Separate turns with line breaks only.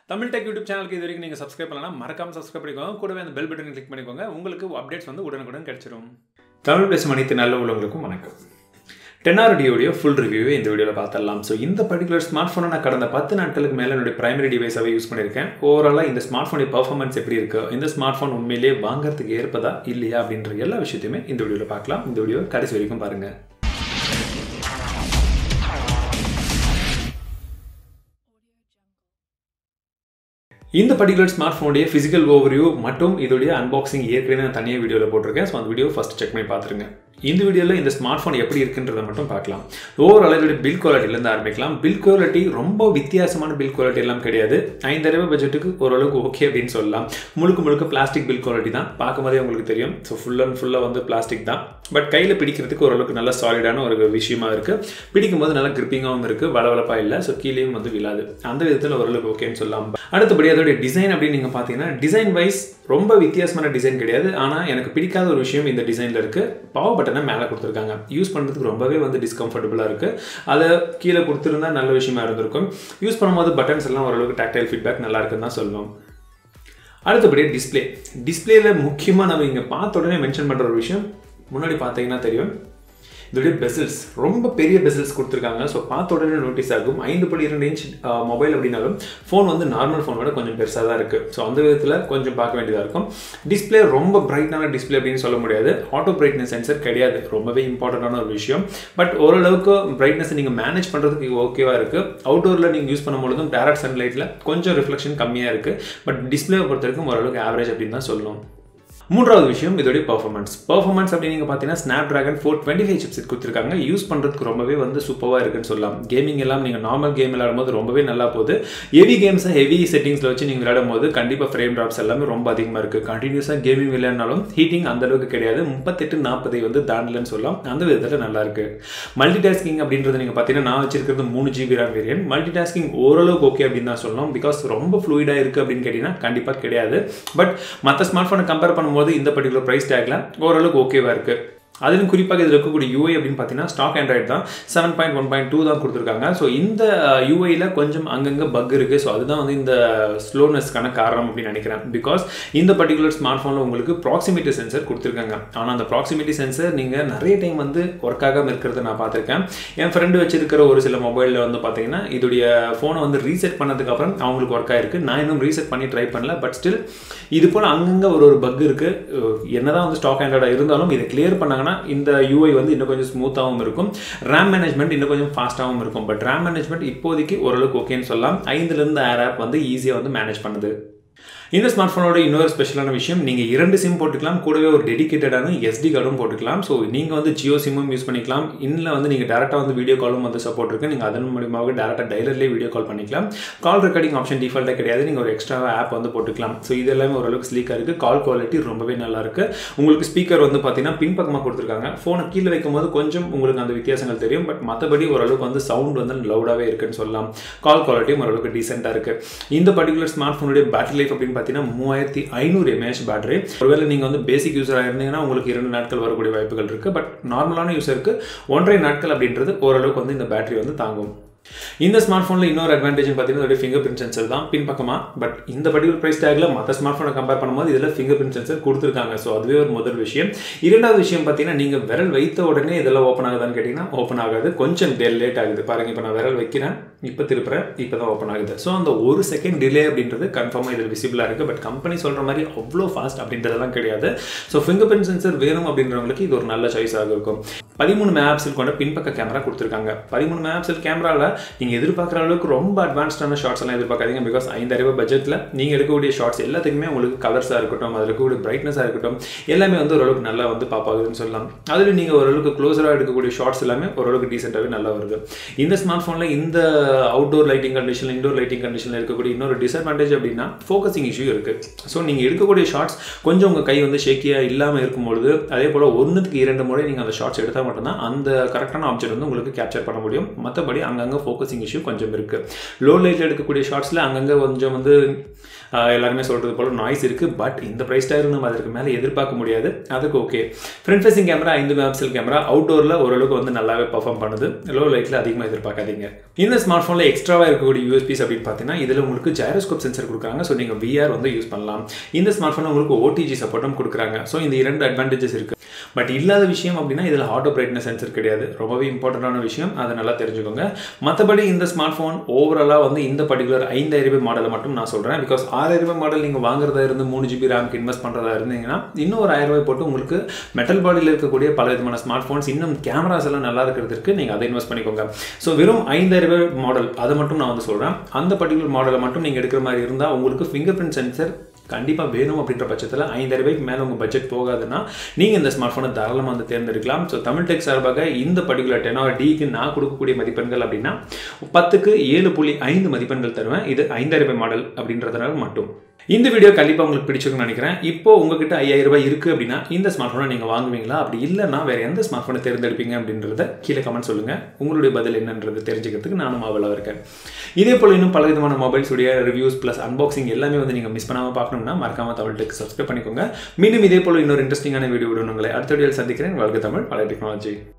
Tamil tech YouTube சேனலுக்கு இது வரைக்கும் நீங்கள் சப்ஸ்கிரைப் பண்ணலாம் மறக்காம சப்ஸ்கிரைப் பண்ணிக்கோங்க கூடவே அந்த பெல் பட்டன் கிளிக் பண்ணிக்கோங்க உங்களுக்கு அப்டேட்ஸ் வந்து உடனுக்குடன் கிடைச்சிரும் தமிழ் பேசும் அனைத்து நல்ல உள்ளவங்களுக்கும் வணக்கம் டென்ஆர் டியோடைய ஃபுல் ரிவ்யூவை இந்த வீடியோவில் பார்த்துடலாம் ஸோ இந்த பர்டிகுலர் ஸ்மார்ட் ஃபோனை நான் கடந்த பத்து நாட்களுக்கு மேலே என்னுடைய பிரைமரி டிவைஸாகவே யூஸ் பண்ணியிருக்கேன் ஓவராலாக இந்த ஸ்மார்ட் ஃபோனுடைய பர்ஃபார்மன்ஸ் எப்படி இருக்குது இந்த ஸ்மார்ட் ஃபோன் உண்மையிலேயே வாங்குறதுக்கு ஏற்பதா இல்லையா அப்படின்ற எல்லா விஷயத்தையுமே இந்த வீடியோவில் பார்க்கலாம் இந்த வீடியோ கடைசி வரைக்கும் பாருங்கள் இந்த பர்டிகுலர் ஸ்மார்ட் ஃபோனுடைய ஃபிசிக்கல் ஓவர்வியூ மற்றும் இதோடைய அன்பாக்சிங் ஏற்கனவே நான் தனியாக வீடியோவில் போட்டிருக்கேன் ஸோ அந்த வீடியோ ஃபஸ்ட் செக் பண்ணி பார்த்துருங்க இந்த வீடியோவில் இந்த ஸ்மார்ட் ஃபோன் எப்படி இருக்குன்றதை மட்டும் பார்க்கலாம் ஓவரால் இதோடைய பில் குவாலிட்டிலேருந்து ஆரம்பிக்கலாம் பில் குவாலிட்டி ரொம்ப வித்தியாசமான பில் குவாலிட்டி எல்லாம் கிடையாது ஐந்தாயிரம் ரூபாய் பட்ஜெட்டுக்கு ஓரளவுக்கு ஓகே அப்படின்னு சொல்லலாம் முழுக்க முழுக்க பிளாஸ்டிக் பில் குவாலிட்டி தான் பார்க்கும்போதே உங்களுக்கு தெரியும் ஸோ ஃபுல் அண்ட் ஃபுல்லாக வந்து பிளாஸ்டிக் தான் பட் கையில் பிடிக்கிறதுக்கு ஓரளவுக்கு நல்ல சாலிடான ஒரு விஷயமா இருக்குது பிடிக்கும் போது நல்லா கிரிப்பிங்காகவும் இருக்குது வளவளப்பாக இல்லை ஸோ கீழேயும் வந்து விழாது அந்த விதத்தில் ஓரளவுக்கு ஓகேன்னு சொல்லலாம் அடுத்தபடி அதோடைய டிசைன் அப்படின்னு நீங்கள் பார்த்தீங்கன்னா டிசைன் வைஸ் ரொம்ப வித்தியாசமான டிசைன் கிடையாது ஆனால் எனக்கு பிடிக்காத ஒரு விஷயம் இந்த டிசைனில் இருக்குது பவர் பட்டனை மேலே கொடுத்துருக்காங்க யூஸ் பண்ணுறதுக்கு ரொம்பவே வந்து டிஸ்கம்ஃபர்டபுளாக இருக்குது அதை கீழே கொடுத்துருந்தா நல்ல விஷயமா இருந்திருக்கும் யூஸ் பண்ணும்போது பட்டன்ஸ் எல்லாம் ஓரளவுக்கு டாக்டைல் ஃபீட்பேக் நல்லா இருக்குன்னு தான் சொல்லுவோம் அடுத்தபடி டிஸ்பிளே டிஸ்பிளேல முக்கியமாக நம்ம இங்கே பார்த்த உடனே மென்ஷன் பண்ணுற ஒரு விஷயம் முன்னாடி பார்த்தீங்கன்னா தெரியும் இதோடைய பெசில்ஸ் ரொம்ப பெரிய பெசில்ஸ் கொடுத்துருக்காங்க ஸோ பார்த்த உடனே நோட்டீஸ் ஆகும் ஐந்து புள்ளி இரண்டு இன்ச் மொபைல் அப்படின்னாலும் ஃபோன் வந்து நார்மல் ஃபோனோட கொஞ்சம் பெருசாக தான் இருக்குது ஸோ அந்த விதத்தில் கொஞ்சம் பார்க்க வேண்டியதாக இருக்கும் டிஸ்பிளே ரொம்ப பிரைட்டான டிஸ்பிளே அப்படின்னு சொல்ல முடியாது ஆட்டோ பிரைட்னஸ் சென்சர் கிடையாது ரொம்பவே இம்பார்ட்டண்டான ஒரு விஷயம் பட் ஓரளவுக்கு பிரைட்னஸ் நீங்கள் மேனேஜ் பண்ணுறதுக்கு ஓகேவாக இருக்குது அவுட்டோரில் நீங்கள் யூஸ் பண்ணும்பொழுதும் டேரக்ட் சன்லைட்டில் கொஞ்சம் ரிஃப்ளெக்ஷன் கம்மியாக இருக்குது பட் டிஸ்பிளேவை பொறுத்த வரைக்கும் ஓரளவுக்கு ஆவரேஜ் அப்படின்னு தான் சொல்லணும் மூன்றாவது விஷயம் இதோடைய பர்ஃபார்மன்ஸ் பர்ஃபார்மன்ஸ் அப்படின்னு நீங்கள் பார்த்தீங்கன்னா Snapdragon four twenty five chips கொடுத்துருக்காங்க யூஸ் பண்ணுறதுக்கு ரொம்பவே வந்து சூப்பராக இருக்குன்னு சொல்லலாம் கேமிங் எல்லாம் நீங்கள் நார்மல் கேம் விளையாடும் ரொம்பவே நல்லா போகுது ஹெவி கேம்ஸை ஹெவி செட்டிங்ஸில் வச்சு நீங்கள் விளையாடும் போது கண்டிப்பாக ஃப்ரேம் ட்ராப்ஸ் எல்லாமே ரொம்ப அதிகமாக இருக்குது கண்டினியூஸாக கேமிங் விளையாடினாலும் ஹீட்டிங் அந்த அளவுக்கு கிடையாது முப்பத்தெட்டு நாற்பதை வந்து தாண்டலன்னு சொல்லலாம் அந்த விதத்தில் நல்லா இருக்கு மல்டி டாஸ்கிங் அப்படின்றது நீங்கள் பார்த்தீங்கன்னா நான் வச்சிருக்கிறது மூணு GB RAM variant multitasking ஓரளவுக்கு ஓகே அப்படின்னு தான் சொல்லணும் பிகாஸ் ரொம்ப ஃப்ளூயிடாக இருக்குது அப்படின்னு கேட்டிங்கன்னா கண்டிப்பாக கிடையாது பட் மற்ற ஸ்மார்ட் ஃபோனை கம்பேர் பண்ணும்போது போது இந்த பர்டிகுலர் ப்ரைஸ் டேக்ல ஓரளவுக்கு ஓகேவா இருக்கு அதிலும் குறிப்பாக இதில் இருக்கக்கூடிய யூஐ அப்படின்னு பார்த்தீங்கன்னா ஸ்டாக் ஆண்ட்ராய்டு தான் seven point one point two தான் கொடுத்துருக்காங்க ஸோ இந்த யூஐயில் கொஞ்சம் அங்கங்கே பக் இருக்குது ஸோ அதுதான் வந்து இந்த ஸ்லோனஸ்க்கான காரணம் அப்படின்னு நினைக்கிறேன் பிகாஸ் இந்த பர்டிகுலர் ஸ்மார்ட் ஃபோனில் உங்களுக்கு ப்ராக்சிமிட்டி சென்சர் கொடுத்துருக்காங்க ஆனால் அந்த ப்ராக்சிமிட்டி சென்சர் நீங்கள் நிறைய டைம் வந்து ஒர்க் ஆகாமல் இருக்கிறத நான் பார்த்துருக்கேன் என் ஃப்ரெண்டு வச்சிருக்கிற ஒரு சில மொபைலில் வந்து பார்த்தீங்கன்னா இதோடைய ஃபோனை வந்து ரீசெட் பண்ணதுக்கு அப்புறம் அவங்களுக்கு ஒர்க் ஆயிருக்கு நான் இன்னும் ரீசெட் பண்ணி ட்ரை பண்ணல பட் ஸ்டில் இது போல் அங்கங்கே ஒரு ஒரு பக் இருக்குது என்னதான் வந்து ஸ்டாக் ஆண்ட்ராய்டாக இருந்தாலும் இதை கிளியர் பண்ணாங்கன்னா இந்த யூஐ வந்து இன்னும் கொஞ்சம் ஸ்மூத்தாகவும் இருக்கும் ரேம் மேனேஜ்மெண்ட் இன்னும் கொஞ்சம் ஃபாஸ்ட்டாகவும் இருக்கும் பட் ரேம் மேனேஜ்மெண்ட் இப்போதைக்கு ஓரளவுக்கு ஓகேன்னு சொல்லலாம் ஐந்துலேருந்து ஆறு ஆப் வந்து ஈஸியாக வந்து மேனேஜ் பண்ணுது இந்த ஸ்மார்ட் ஃபோனோட இன்னொரு ஸ்பெஷலான விஷயம் நீங்கள் இரண்டு சிம் போட்டுக்கலாம் கூடவே ஒரு டெடிக்கேட்டடான எஸ்டி கார்டும் போட்டுக்கலாம் ஸோ நீங்கள் வந்து ஜியோ சிம்மும் யூஸ் பண்ணிக்கலாம் இன்னில் வந்து நீங்கள் டேரெக்டாக வந்து வீடியோ காலும் வந்து சப்போர்ட் இருக்குது நீங்கள் அதன் மூலியமாக டேரெக்டாக டைலர்லேயே வீடியோ கால் பண்ணிக்கலாம் கால் ரெக்கார்டிங் ஆப்ஷன் டிஃபால்ட்டாக கிடையாது நீங்கள் ஒரு எக்ஸ்ட்ரா ஆப் வந்து போட்டுக்கலாம் ஸோ இது எல்லாமே ஓரளவுக்கு ஸ்லீக்காக இருக்குது கால் குவாலிட்டி ரொம்பவே நல்லா இருக்குது உங்களுக்கு ஸ்பீக்கர் வந்து பார்த்தீங்கன்னா பின்பக்கமாக கொடுத்துருக்காங்க ஃபோனை கீழே வைக்கும் போது கொஞ்சம் உங்களுக்கு அந்த வித்தியாசங்கள் தெரியும் பட் மற்றபடி ஓரளவுக்கு வந்து சவுண்ட் வந்து லவுடாகவே இருக்குன்னு சொல்லலாம் கால் குவாலிட்டியும் ஓரளவுக்கு டீசெண்டாக இருக்குது இந்த பர்டிகுலர் ஸ்மார்ட் ஃபோனுடைய பேட்டரி லைஃப் அப்படின்னு பார்த்தீங்கன்னா மூவாயிரத்தி ஐநூறு எம்ஏஹெச் பேட்டரி ஒருவேளை நீங்கள் வந்து பேசிக் யூஸராக இருந்தீங்கன்னா உங்களுக்கு இரண்டு நாட்கள் வரக்கூடிய வாய்ப்புகள் இருக்குது பட் நார்மலான யூஸருக்கு ஒன்றரை நாட்கள் அப்படின்றது ஓரளவுக்கு வந்து இந்த பேட்டரி வந்து தாங்கும் இந்த ஸ்மார்ட் ஃபோனில் இன்னொரு அட்வான்டேஜ் பார்த்தீங்கன்னா அதோட ஃபிங்கர் பிரிண்ட் சென்சர் தான் பின்பக்கமாக பட் இந்த பர்டிகுலர் ப்ரைஸ் டேக்ல மற்ற ஸ்மார்ட் ஃபோனை கம்பேர் பண்ணும்போது இதில் ஃபிங்கர் பிரிண்ட் சென்சர் கொடுத்துருக்காங்க ஸோ அதுவே ஒரு முதல் விஷயம் இரண்டாவது விஷயம் பார்த்தீங்கன்னா நீங்கள் விரல் வைத்த உடனே இதெல்லாம் ஓப்பன் ஆகுதான்னு கேட்டிங்கன்னா ஓப்பன் ஆகாது கொஞ்சம் லேட் ஆகுது பாருங்கள் இப்போ நான் விரல் வைக்கிறேன் இப்போ திருப்புறேன் இப்போ தான் ஓப்பன் ஆகுது ஸோ அந்த ஒரு செகண்ட் டிலே அப்படின்றது கன்ஃபார்மாக இதில் விசிபிளாக இருக்குது பட் கம்பெனி சொல்கிற மாதிரி அவ்வளோ ஃபாஸ்ட் அப்படின்றதெல்லாம் கிடையாது ஸோ ஃபிங்கர் பிரிண்ட் சென்சர் வேணும் அப்படின்றவங்களுக்கு இது ஒரு நல்ல சாய்ஸாக இருக்கும் பதிமூணு மேப்ஸில் கொண்ட பின்பக்க கேமரா கொடுத்துருக்காங்க பதிமூணு மேப்ஸில் கேமராவில் நீங்கள் எதிர்பார்க்குற அளவுக்கு ரொம்ப அட்வான்ஸ்டான ஷார்ட்ஸ் எல்லாம் எதிர்பார்க்காதீங்க பிகாஸ் ஐந்தாயிரம் பட்ஜெட்டில் நீங்கள் எடுக்கக்கூடிய ஷார்ட்ஸ் எல்லாத்துக்குமே உங்களுக்கு கலர்ஸாக இருக்கட்டும் அதில் இருக்கக்கூடிய பிரைட்னஸாக இருக்கட்டும் எல்லாமே வந்து ஓரளவுக்கு நல்லா வந்து பாப்பாகுதுன்னு சொல்லலாம் அதில் நீங்கள் ஓரளவுக்கு க்ளோஸராக எடுக்கக்கூடிய ஷார்ட்ஸ் எல்லாமே ஓரளவுக்கு டீசெண்டாகவே நல்லா வருது இந்த ஸ்மார்ட் ஃபோனில் இந்த outdoor lighting condition indoor lighting கண்டிஷனில் இருக்கக்கூடிய இன்னொரு டிஸ்அட்வான்டேஜ் அப்படின்னா ஃபோக்கஸிங் இஷ்யூ இருக்குது ஸோ நீங்கள் எடுக்கக்கூடிய ஷார்ட்ஸ் கொஞ்சம் உங்கள் கை வந்து ஷேக்கியாக இல்லாமல் இருக்கும்பொழுது அதே போல் ஒன்றுக்கு இரண்டு முறை நீங்கள் அந்த ஷார்ட்ஸ் எடுத்தால் மட்டும்தான் அந்த கரெக்டான ஆப்ஜெக்ட் வந்து உங்களுக்கு கேப்சர் பண்ண முடியும் மற்றபடி அங்கங்கே ஃபோக்கஸிங் இஷ்யூ கொஞ்சம் இருக்குது லோ லைட்டில் எடுக்கக்கூடிய ஷார்ட்ஸில் அங்கங்கே கொஞ்சம் வந்து எல்லாருமே சொல்கிறது போல் நாய்ஸ் இருக்குது பட் இந்த ப்ரைஸ் டேர் நம்ம அதற்கு மேலே எதிர்பார்க்க முடியாது அதுக்கு ஓகே ஃப்ரண்ட் ஃபேசிங் கேமரா ஐந்து மெகாபிக்சல் கேமரா அவுட்டோரில் ஓரளவுக்கு வந்து நல்லாவே பர்ஃபார்ம் பண்ணுது லோ லைட்டில் அதிகமாக எதிர்பார்க்காதீங்க இந்த ஸ்மார்ட் ஸ்மார்ட் ஃபோனில் எக்ஸ்ட்ராவாக இருக்கக்கூடிய யூஎஸ்பிஸ் அப்படின்னு பார்த்தீங்கன்னா இதில் உங்களுக்கு ஜைரோஸ்கோப் சென்சர் கொடுக்குறாங்க ஸோ நீங்கள் விஆர் வந்து யூஸ் பண்ணலாம் இந்த ஸ்மார்ட் ஃபோனில் உங்களுக்கு ஓடிஜி சப்போர்ட்டும் கொடுக்குறாங்க ஸோ இந்த இரண்டு அட்வான்டேஜஸ் இருக்குது பட் இல்லாத விஷயம் அப்படின்னா இதில் ஆட்டோ பிரைட்னஸ் சென்சர் கிடையாது ரொம்பவே இம்பார்ட்டண்டான விஷயம் அதை நல்லா தெரிஞ்சுக்கோங்க மற்றபடி இந்த ஸ்மார்ட் ஃபோன் ஓவராலாக வந்து இந்த பர்டிகுலர் ஐந்தாயிரம் ரூபாய் மாடலை மட்டும் நான் சொல்கிறேன் பிகாஸ் ஆறாயிரம் ரூபாய் மாடல் நீங்கள் வாங்குறதா இருந்து மூணு ஜிபி ரேம்க்கு இன்வெஸ்ட் பண்ணுறதா இருந்தீங்கன்னா இன்னும் ஒரு ஆயிரம் ரூபாய் போட்டு உங்களுக்கு மெட்டல் பாடியில் இருக்கக்கூடிய பல விதமான ஸ்மார்ட் ஃபோன்ஸ் இன்னும் கேமராஸ் எல்லாம் நல்லா இருக்கிறதுக்கு நீங்கள் அதை இன்வெஸ்ட் பண்ணிக்கோங்க ஸோ வெறும் ஐந்தாயிரம் ரூபாய் மாடல் அதை மட்டும் நான் வந்து சொல்கிறேன் அந்த பர்டிகுலர் மாடலை மட்டும் நீங்கள் எடுக்கிற மாதிரி இருந்தால் உங்களுக்கு ஃபிங்கர் பிரிண்ட் சென்சர் கண்டிப்பாக வேணும் அப்படின்ற பட்சத்தில் ஐந்தாயிரம் ரூபாய்க்கு மேலே உங்கள் பட்ஜெட் போகாதுன்னா நீங்கள் இந்த ஸ்மார்ட் ஃபோனை தாராளமாக வந்து தேர்ந்தெடுக்கலாம் ஸோ தமிழ் டெக் சார்பாக இந்த பர்டிகுலர் டென் ஆர் டிக்கு நான் கொடுக்கக்கூடிய மதிப்பெண்கள் அப்படின்னா பத்துக்கு ஏழு புள்ளி ஐந்து மதிப்பெண்கள் தருவேன் இது ஐந்தாயிரம் ரூபாய் மாடல் அப்படின்றதுனால மட்டும் இந்த வீடியோ கண்டிப்பாக உங்களுக்கு பிடிச்சிருக்குன்னு நினைக்கிறேன் இப்போ உங்ககிட்ட ஐயாயிரம் ரூபாய் இருக்குது அப்படின்னா இந்த ஸ்மார்ட் ஃபோனை நீங்கள் வாங்குவீங்களா அப்படி இல்லைன்னா வேறு எந்த ஸ்மார்ட் ஃபோனை தேர்ந்தெடுப்பீங்க அப்படின்றத கீழே கமெண்ட் சொல்லுங்கள் உங்களுடைய பதில் என்னன்றது தெரிஞ்சுக்கிறதுக்கு நானும் அவளாக இருக்கேன் இதே போல் இன்னும் பல விதமான மொபைல்ஸுடைய ரிவ்யூஸ் ப்ளஸ் அன்பாக்சிங் எல்லாமே வந்து நீங்கள் மிஸ் பண்ணாமல் பார்க்கணும்னா மறக்காம தமிழ் டெக் சப்ஸ்கிரைப் பண்ணிக்கோங்க மீண்டும் இதே போல் இன்னொரு இன்ட்ரெஸ்டிங்கான வீடியோ உங்களை அடுத்த வீடியோவில் சந்திக்கிறேன் வாழ்க்கை தமிழ் பல டெக்னாலஜி